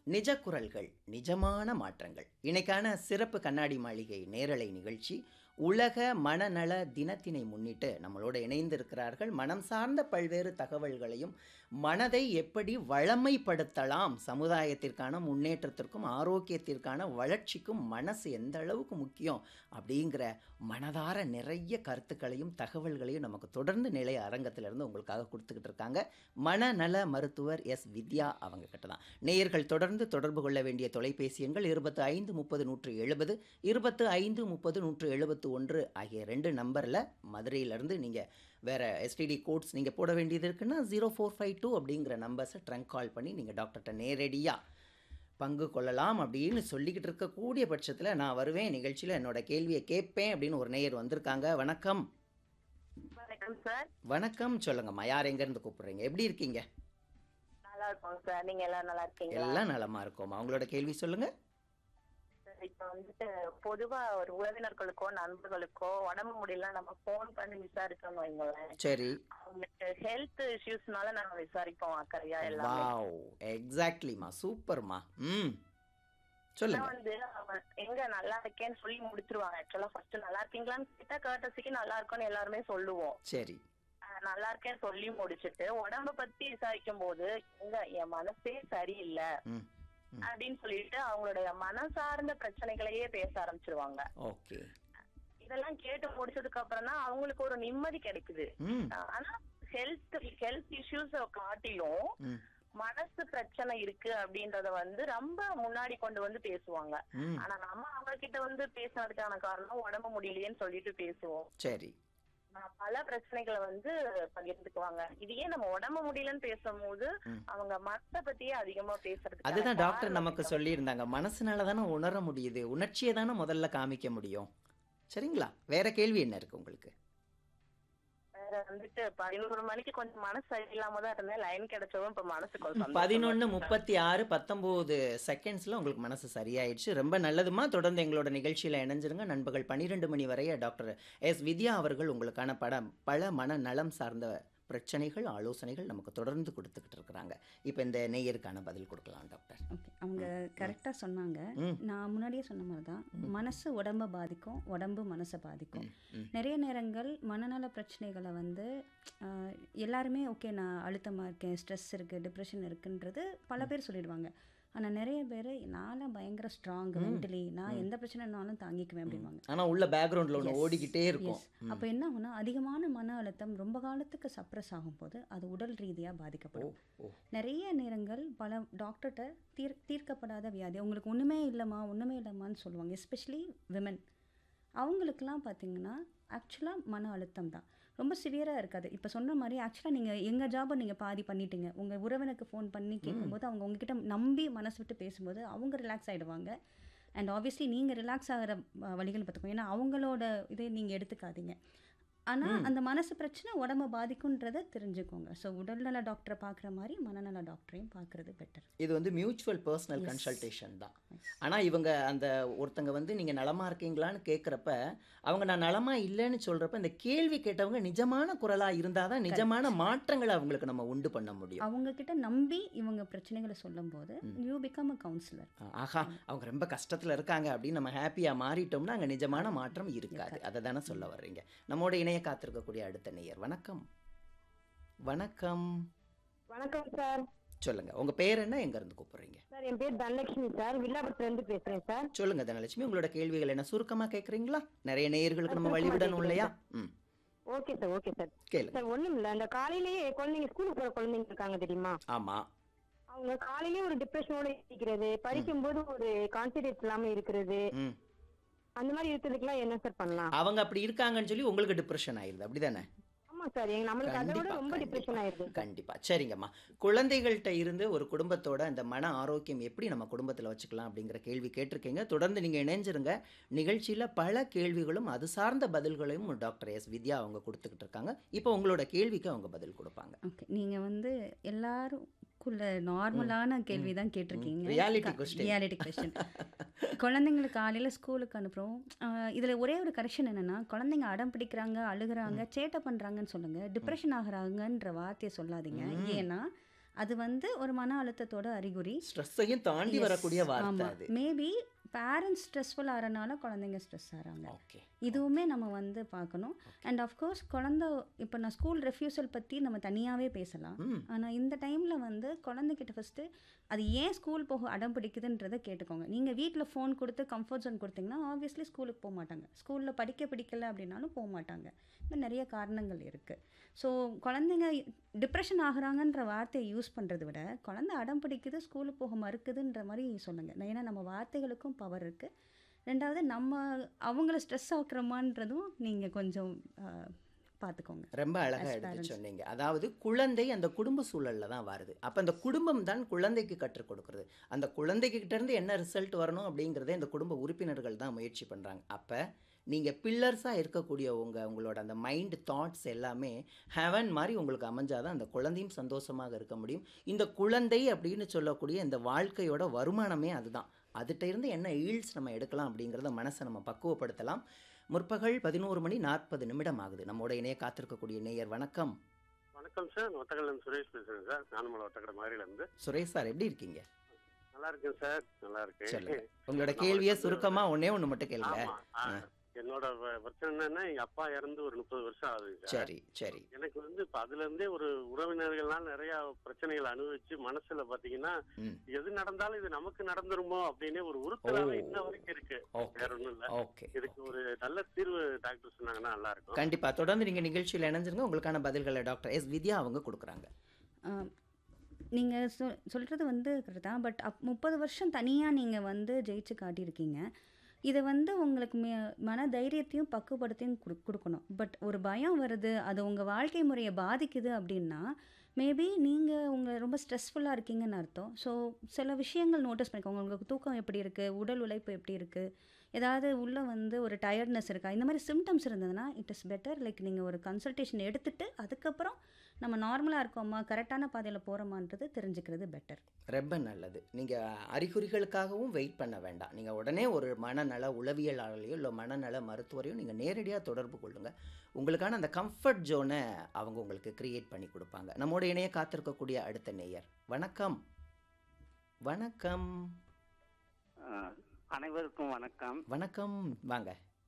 நிஜ குரல்கள் நிஜமான மாற்றங்கள் இன்னைக்கான சிறப்பு கண்ணாடி மாளிகை நேரலை நிகழ்ச்சி உலக மனநல தினத்தினை முன்னிட்டு நம்மளோட இணைந்திருக்கிறார்கள் மனம் சார்ந்த பல்வேறு தகவல்களையும் மனதை எப்படி வளமைப்படுத்தலாம் சமுதாயத்திற்கான முன்னேற்றத்திற்கும் ஆரோக்கியத்திற்கான வளர்ச்சிக்கும் மனசு எந்த அளவுக்கு முக்கியம் அப்படிங்கிற மனதார நிறைய கருத்துக்களையும் தகவல்களையும் நமக்கு தொடர்ந்து நிலைய அரங்கத்திலிருந்து உங்களுக்காக கொடுத்துக்கிட்டு இருக்காங்க மனநல மருத்துவர் எஸ் வித்யா அவங்க கிட்ட தான் நேயர்கள் தொடர்ந்து தொடர்பு கொள்ள வேண்டிய தொலைபேசி எண்கள் இருபத்து ஐந்து முப்பது நூற்று எழுபது இருபத்து ஐந்து முப்பது நூற்று எழுபத்து ஒன்று ஆகிய ரெண்டு நம்பரில் மதுரையிலேருந்து நீங்கள் வேறு எஸ்டிடி கோட்ஸ் நீங்கள் போட வேண்டியது இருக்குன்னா ஜீரோ ஃபோர் ஃபைவ் டூ அப்படிங்கிற நம்பர்ஸை ட்ரங்க் கால் பண்ணி நீங்கள் டாக்டர்கிட்ட நேரடியாக பங்கு கொள்ளலாம் அப்படின்னு சொல்லிக்கிட்டு இருக்கக்கூடிய பட்சத்தில் நான் வருவேன் நிகழ்ச்சியில் என்னோட கேள்வியை கேட்பேன் அப்படின்னு ஒரு நேயர் வந்திருக்காங்க வணக்கம் வணக்கம் சார் வணக்கம் சொல்லுங்கம்மா யார் எங்கேருந்து கூப்பிடுறீங்க எப்படி இருக்கீங்க நல்லா இருக்கோம் சார் நீங்க எல்லாரும் நல்லா இருக்கீங்களா எல்லாம் நலமா இருக்கோமா அவங்களோட கேள்வி சொல்லுங்க சார், இப்ப வந்துட்டு பொதுவா ஒரு உறவினர்களுக்கோ நண்பர்களுக்கோ உடம்பு முடியல நம்ம ஃபோன் பண்ணி விசாரிச்சோம்னு வைங்களேன் சரி அவங்களுக்கு ஹெல்த் இஷ்யூஸ்னால நாங்க விசாரிப்போம் அக்கறையா எல்லாமே வாவ் எக்ஸாக்ட்லிமா சூப்பர்மா ம் சொல்லுங்க ஆனா வந்து அவன் எங்க நல்லா இருக்கேன்னு சொல்லி முடிச்சிருவாங்க ஆக்சுவலா ஃபர்ஸ்ட் நல்லா இருக்கீங்களான்னு கேட்டா கர்டசிக்கு நல்லா இருக்கும்னு எல்லாருமே சொல்லுவோம் சரி ஆஹ் நல்லா இருக்கேன்னு சொல்லி முடிச்சிட்டு உடம்ப பத்தி விசாரிக்கும் போது எங்க என் மனசே சரியில்லை ம் ம். அப்படின்னு சொல்லிட்டு அவங்களுடைய மனம் சார்ந்த பிரச்சனைகளையே பேச ஆரம்பிச்சிருவாங்க ஓகே இதெல்லாம் கேட்டு முடிச்சதுக்கு அப்புறம் தான் அவங்களுக்கு ஒரு நிம்மதி கிடைக்குது ம் ஆனா ஹெல்த் ஹெல்த் இஷ்யூஸ் காட்டிலும் ம் மனசு பிரச்சனை இருக்கு அப்படின்றத வந்து ரொம்ப முன்னாடி கொண்டு வந்து பேசுவாங்க ம் ஆனா நம்ம அவங்க கிட்ட வந்து பேசுனதுக்கான காரணம் உடம்பு முடியலையேன்னு சொல்லிட்டு பேசுவோம் சரி ஆஹ் பல பிரச்சனைகளை வந்து பகிர்ந்துக்குவாங்க இதையே நம்ம உடம்பு முடியலன்னு பேசும்போது ம். அவங்க மத்த பத்தியே அதிகமா பேசுறதுக்கு அதுதான் டாக்டர் நமக்கு சொல்லியிருந்தாங்க மனசுனால தானே உணர முடியுது உணர்ச்சியை தானே முதல்ல காமிக்க முடியும் சரிங்களா வேற கேள்வி என்ன இருக்கு உங்களுக்கு வேற வந்துட்டு பதினோரு மணிக்கு கொஞ்சம் மனசு சரியில்லாம தான் இருந்தேன் லைன் கிடைச்சவும் இப்ப மனசு கொஞ்சம் சந்தோஷமா பதினொன்று இருக்கு. முப்பத்தி ஆறு பத்தொம்போது செகண்ட்ஸில் உங்களுக்கு மனசு சரியாயிடுச்சு ரொம்ப நல்லதுமா தொடர்ந்து எங்களோட நிகழ்ச்சியில் இணைஞ்சிருங்க நண்பர்கள் பன்னிரெண்டு மணி வரைய டாக்டர் எஸ் வித்யா அவர்கள் உங்களுக்கான படம் பல மன நலம் சார்ந்த பிரச்சனைகள் ஆலோசனைகள் நமக்கு தொடர்ந்து கொடுத்துக்கிட்டு இருக்கிறாங்க இப்போ இந்த நேயருக்கான பதில் கொடுக்கலாம் டாக்டர் ஓகே அவங்க கரெக்டாக சொன்னாங்க ம். நான் முன்னாடியே சொன்ன மாதிரி தான் மனசு உடம்பை பாதிக்கும் உடம்பு மனசை பாதிக்கும் ம். நிறைய நேரங்கள் மனநல பிரச்சனைகளை வந்து ஆஹ், எல்லாருமே ஓகே நான் அழுத்தமாக இருக்கேன் ஸ்ட்ரெஸ் இருக்குது டிப்ரெஷன் இருக்குன்றது பல பேர் சொல்லிடுவாங்க ஆனால் நிறைய பேர் நான்லாம் பயங்கர ஸ்ட்ராங் மென்டலி நான் எந்த பிரச்சனைனாலும் தாங்கிக்குவேன் அப்படின்வாங்க ஆனால் உள்ள பேக்ரவுண்டில் ஒன்று Yes, ஓடிக்கிட்டே இருக்கும் yes. அப்போ என்ன ஆகும்னா அதிகமான மன அழுத்தம் ரொம்ப காலத்துக்கு சப்ரஸ் ஆகும்போது அது உடல் ரீதியாக ஓ பாதிக்கப்படும் ஓ நிறைய நேரங்கள் பல டாக்டர்கிட்ட தீர் தீர்க்கப்படாத வியாதி உங்களுக்கு ஒன்றுமே இல்லைம்மா ஒன்றுமே இல்லைம்மான்னு சொல்லுவாங்க எஸ்பெஷலி விமன் அவங்களுக்கெல்லாம் பார்த்தீங்கன்னா ஆக்சுவலாக மன அழுத்தம் தான் ரொம்ப சிவியராக இருக்காது இப்போ சொன்ன மாதிரி ஆக்சுவலாக நீங்கள் எங்கள் ஜாபை நீங்கள் பாதி பண்ணிட்டீங்க உங்கள் உறவினருக்கு ஃபோன் பண்ணி கேட்கும்போது அவங்க உங்ககிட்ட நம்பி மனசு விட்டு பேசும்போது அவங்க ரிலாக்ஸ் ஆகிடுவாங்க அண்ட் ஆப்வியஸ்லி நீங்கள் ரிலாக்ஸ் ஆகிற அஹ், வழிகள் பார்த்துக்கோங்க ஏன்னா அவங்களோட இதை நீங்கள் எடுத்துக்காதீங்க ஆனால் அந்த மனசு பிரச்சனை உடம்ப பாதிக்குன்றதை தெரிஞ்சுக்கோங்க ஸோ உடல்நல டாக்டரை பார்க்குற மாதிரி மனநல டாக்டரையும் பார்க்குறது பெட்டர் இது வந்து மியூச்சுவல் பர்சனல் கன்சல்டேஷன் தான் ஆனால் இவங்க அந்த ஒருத்தங்க வந்து நீங்கள் நலமா இருக்கீங்களான்னு கேட்குறப்ப அவங்க நான் நலமா இல்லைன்னு சொல்கிறப்ப இந்த கேள்வி கேட்டவங்க நிஜமான குரலாக இருந்தால் தான் நிஜமான மாற்றங்களை அவங்களுக்கு நம்ம உண்டு பண்ண முடியும் அவங்க கிட்ட நம்பி இவங்க பிரச்சனைகளை சொல்லும்போது யூ பிகம் அ கவுன்சிலர் ஆஹா அவங்க ரொம்ப கஷ்டத்தில் இருக்காங்க அப்படின்னு நம்ம ஹாப்பியாக மாறிட்டோம்னா அங்கே நிஜமான மாற்றம் இருக்காது அதை தானே சொல்ல வர்றீங்க நம்மோட இணைய காத்திருக்கக்கூடிய அடுத்த நேயர் வணக்கம் வணக்கம் வணக்கம் சார் சொல்லுங்க உங்க பேர் என்ன எங்க இருந்து கூப்பிடுறீங்க சார் என் பேர் தனலட்சுமி சார் வில்லாபுரத்துல இருந்து பேசுறேன் சார் சொல்லுங்க தனலட்சுமி உங்களோட கேள்விகள் என்ன சுருக்கமா கேட்குறீங்களா நிறைய நேயர்களுக்கு நம்ம வழிவிடணும் இல்லையா ம் ஓகே சார் ஓகே சார் கேளுங்க சார் ஒண்ணும் இல்ல அந்த காலையிலேயே குழந்தைங்க ஸ்கூலுக்கு போற குழந்தைங்க இருக்காங்க தெரியுமா ஆமா அவங்க காலையிலேயே ஒரு டிப்ரெஷனோட இருக்கிறது படிக்கும்போது ஒரு கான்சன்ட்ரேட் இல்லாம இருக்கிறது ம் அந்த மாதிரி இருக்கிறதுக்குலாம் என்ன சார் பண்ணலாம் அவங்க அப்படி இருக்காங்கன்னு சொல்லி உங்களுக்கு டிப்ரெஷன் ஆயிருது அப்படிதானே ஆமா சார் எங்க நம்மளுக்கு அதை விட கண்டிப்பா, ரொம்ப டிப்ரெஷன் கண்டிப்பா. ஆயிருது கண்டிப்பா சரிங்கம்மா குழந்தைகள்கிட்ட இருந்து ஒரு குடும்பத்தோட அந்த மன ஆரோக்கியம் எப்படி நம்ம குடும்பத்துல வச்சுக்கலாம் அப்படிங்கிற கேள்வி கேட்டிருக்கீங்க தொடர்ந்து நீங்க இணைஞ்சிருங்க நிகழ்ச்சியில பல கேள்விகளும் அது சார்ந்த பதில்களையும் டாக்டர் எஸ் வித்யா அவங்க கொடுத்துக்கிட்டு இருக்காங்க இப்போ உங்களோட கேள்விக்கு அவங்க பதில் கொடுப்பாங்க ஓகே நீங்கள் வந்து எல்லாருக்குள்ள நார்மலான கேள்வி தான் கேட்டிருக்கீங்க Reality question. ரியாலிட்டி கொஸ்டின் குழந்தைங்களுக்கு காலையில் ஸ்கூலுக்கு அனுப்புகிறோம் இதில் ஒரே ஒரு கரெக்ஷன் என்னென்னா குழந்தைங்க அடம் பிடிக்கிறாங்க அழுகுறாங்க சேட்டை பண்ணுறாங்கன்னு சொல்லுங்கள் டிப்ரெஷன் ஆகுறாங்கன்ற வார்த்தையை சொல்லாதீங்க ஏன்னா அது வந்து ஒரு மன அழுத்தத்தோட அறிகுறி ஸ்ட்ரெஸ்ஸையும் தாண்டி வரக்கூடிய வார்த்தை அது மேபி பேரண்ட்ஸ் ஸ்ட்ரெஸ்ஃபுல் ஆகிறனால குழந்தைங்க ஸ்ட்ரெஸ் ஆகிறாங்க ஓகே இதுவுமே நம்ம வந்து பார்க்கணும் அண்ட் அஃப்கோர்ஸ் குழந்த இப்போ நான் ஸ்கூல் ரெஃப்யூசல் பற்றி நம்ம தனியாகவே பேசலாம் ம் ஆனால் இந்த டைமில் வந்து குழந்தைகிட்ட ஃபஸ்ட்டு அது ஏன் ஸ்கூல் போக அடம் பிடிக்குதுன்றதை கேட்டுக்கோங்க நீங்கள் வீட்டில் ஃபோன் கொடுத்து கம்ஃபர்ட் ஜோன் கொடுத்தீங்கன்னா ஆப்வியஸ்லி ஸ்கூலுக்கு போக மாட்டாங்க ஸ்கூலில் படிக்க பிடிக்கல அப்படின்னாலும் போக மாட்டாங்க இந்த நிறைய காரணங்கள் இருக்குது ஸோ குழந்தைங்க டிப்ரெஷன் ஆகுறாங்கன்ற வார்த்தையை யூஸ் பண்ணுறதை விட குழந்தை அடம் பிடிக்குது ஸ்கூலுக்கு போக மறுக்குதுன்ற மாதிரி சொல்லுங்கள் ஏன்னா நம்ம வார்த்தைகளுக்கும் பவர் இருக்குது ரெண்டாவது நம்ம அவங்கள ஸ்ட்ரெஸ் ஆக்குறோமான்றதும் நீங்கள் கொஞ்சம் பார்த்துக்கோங்க ரொம்ப அழகா As எடுத்து parents. சொன்னீங்க அதாவது குழந்தை அந்த குடும்ப சூழல்ல தான் வருது அப்ப அந்த குடும்பம் தான் குழந்தைக்கு கற்றுக் கொடுக்கிறது அந்த குழந்தைக்கு கிட்ட இருந்து என்ன ரிசல்ட் வரணும் அப்படிங்கறதை இந்த குடும்ப உறுப்பினர்கள் தான் முயற்சி பண்றாங்க அப்ப நீங்க பில்லர்ஸா இருக்கக்கூடிய உங்க உங்களோட அந்த மைண்ட் தாட்ஸ் எல்லாமே ஹெவன் மாதிரி உங்களுக்கு அமைஞ்சாதான் அந்த குழந்தையும் சந்தோஷமாக இருக்க முடியும் இந்த குழந்தை அப்படின்னு சொல்லக்கூடிய இந்த வாழ்க்கையோட வருமானமே அதுதான் அதுகிட்ட இருந்து என்ன ஈல்ஸ் நம்ம எடுக்கலாம் அப்படிங்கிறத மனசை நம்ம பக்குவப்படுத்தலாம் முற்பகல் பதினோரு மணி நாற்பது நிமிடம் ஆகுது நம்மோட இணைய காத்திருக்கக்கூடிய நேயர் வணக்கம் வணக்கம் சார் ஒத்தக்கடலேருந்து சுரேஷ் பேசுறேன் சார் நானுமலை ஒத்தக்கடை மாதிரில இருந்து சுரேஷ் சார் எப்படி இருக்கீங்க நல்லா இருக்கேன் சார் நல்லா சொல்லுங்க. இருக்கு உங்களோட நம்ம கேள்வியை வந்து- சுருக்கமா ஒண்ணே ஒண்ணு மட்டும் கேளுங்க ஆமா ஆ, என்னோட வ- பிரச்சனை என்னன்னா எங்க அப்பா இறந்து ஒரு முப்பது வருஷம் ஆகுது சார் சரி சரி எனக்கு வந்து இப்ப அதுல இருந்தே ஒரு உறவினர்கள்லாம் நிறைய பிரச்சனைகளை அனுபவிச்சு மனசுல பாத்தீங்கன்னா ம் எது நடந்தாலும் இது நமக்கு நடந்துருமோ அப்படின்னு ஒரு உறுத்தலாக ஓ. இன்ன வரைக்கும் இருக்கு ஓகே வேற ஒண்ணும் இல்ல ஓகே இதுக்கு ஒரு நல்ல தீர்வு டாக்டர் சொன்னாங்கன்னா நல்லா இருக்கும் கண்டிப்பா தொடர்ந்து நீங்க நிகழ்ச்சியில் இணைஞ்சிருங்க உங்களுக்கான பதில்களை டாக்டர் எஸ் வித்யா அவங்க கொடுக்குறாங்க நீங்கள் சொல் சொல்கிறது வந்து கரெக்ட் தான் பட் அப் முப்பது வருஷம் தனியாக நீங்கள் வந்து ஜெயிச்சு காட்டியிருக்கீங்க இதை வந்து உங்களுக்கு மே மன தைரியத்தையும் பக்குவப்படுத்தையும் கொடு கொடுக்கணும் பட் ஒரு பயம் வருது அது உங்கள் வாழ்க்கை முறையை பாதிக்குது அப்படின்னா மேபி நீங்கள் உங்கள் ரொம்ப ஸ்ட்ரெஸ்ஃபுல்லாக இருக்கீங்கன்னு அர்த்தம் ஸோ சில விஷயங்கள் நோட்டீஸ் பண்ணிக்கோங்க உங்களுக்கு தூக்கம் எப்படி இருக்குது உடல் உழைப்பு எப்படி இருக்குது ஏதாவது உள்ளே வந்து ஒரு டயர்ட்னஸ் இருக்கா இந்த மாதிரி சிம்டம்ஸ் இருந்ததுன்னா இட் இஸ் பெட்டர் லைக் நீங்கள் ஒரு கன்சல்டேஷன் எடுத்துட்டு அதுக்கப்புறம் நம்ம நார்மலாக இருக்கோமா கரெக்டான பாதையில் போகிறோமான்றது தெரிஞ்சுக்கிறது பெட்டர் ரொம்ப நல்லது நீங்க அறிகுறிகளுக்காகவும் வெயிட் பண்ண வேண்டாம் நீங்க உடனே ஒரு மனநல உளவியலாளரையோ இல்லை மனநல மருத்துவரையோ நீங்க நேரடியாக தொடர்பு கொள்ளுங்க உங்களுக்கான அந்த கம்ஃபர்ட் ஜோனை அவங்க உங்களுக்கு கிரியேட் பண்ணி கொடுப்பாங்க நம்மோட இணைய காத்திருக்கக்கூடிய அடுத்த நேயர் வணக்கம் வணக்கம் அஹ், அனைவருக்கும் வணக்கம் வணக்கம் வாங்க